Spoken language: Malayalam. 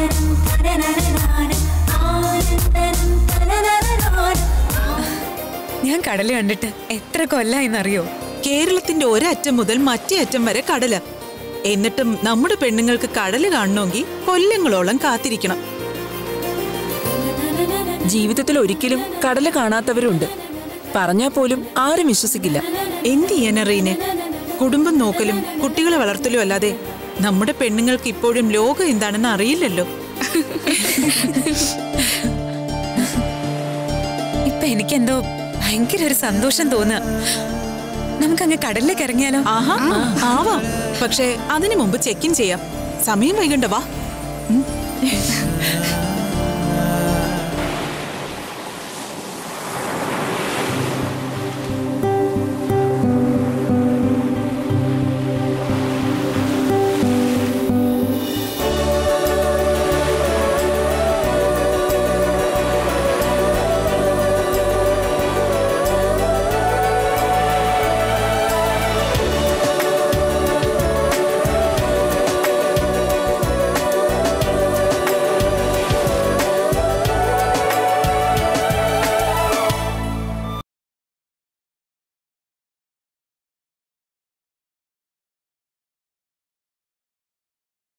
ഞാൻ കടല് കണ്ടിട്ട് എത്ര കൊല്ലായിന്നറിയോ കേരളത്തിന്റെ ഒരറ്റം മുതൽ മറ്റേ അറ്റം വരെ കടല എന്നിട്ടും നമ്മുടെ പെണ്ണുങ്ങൾക്ക് കടല് കാണണമെങ്കിൽ കൊല്ലങ്ങളോളം കാത്തിരിക്കണം ജീവിതത്തിൽ ഒരിക്കലും കടല് കാണാത്തവരുണ്ട് പറഞ്ഞാൽ പോലും ആരും വിശ്വസിക്കില്ല എന്ത് ചെയ്യാനറീനെ കുടുംബം നോക്കലും കുട്ടികളെ വളർത്തലും അല്ലാതെ നമ്മുടെ പെണ്ണുങ്ങൾക്ക് ഇപ്പോഴും ലോകം എന്താണെന്ന് അറിയില്ലല്ലോ ഇപ്പൊ എനിക്കെന്തോ ഭയങ്കര ഒരു സന്തോഷം തോന്നുക നമുക്കങ്ങ് കടലിലേക്ക് ഇറങ്ങിയാലോ ആഹാ ആവാം പക്ഷേ അതിനു മുമ്പ് ചെക്ക് ഇൻ ചെയ്യാം സമയം വൈകണ്ട വാ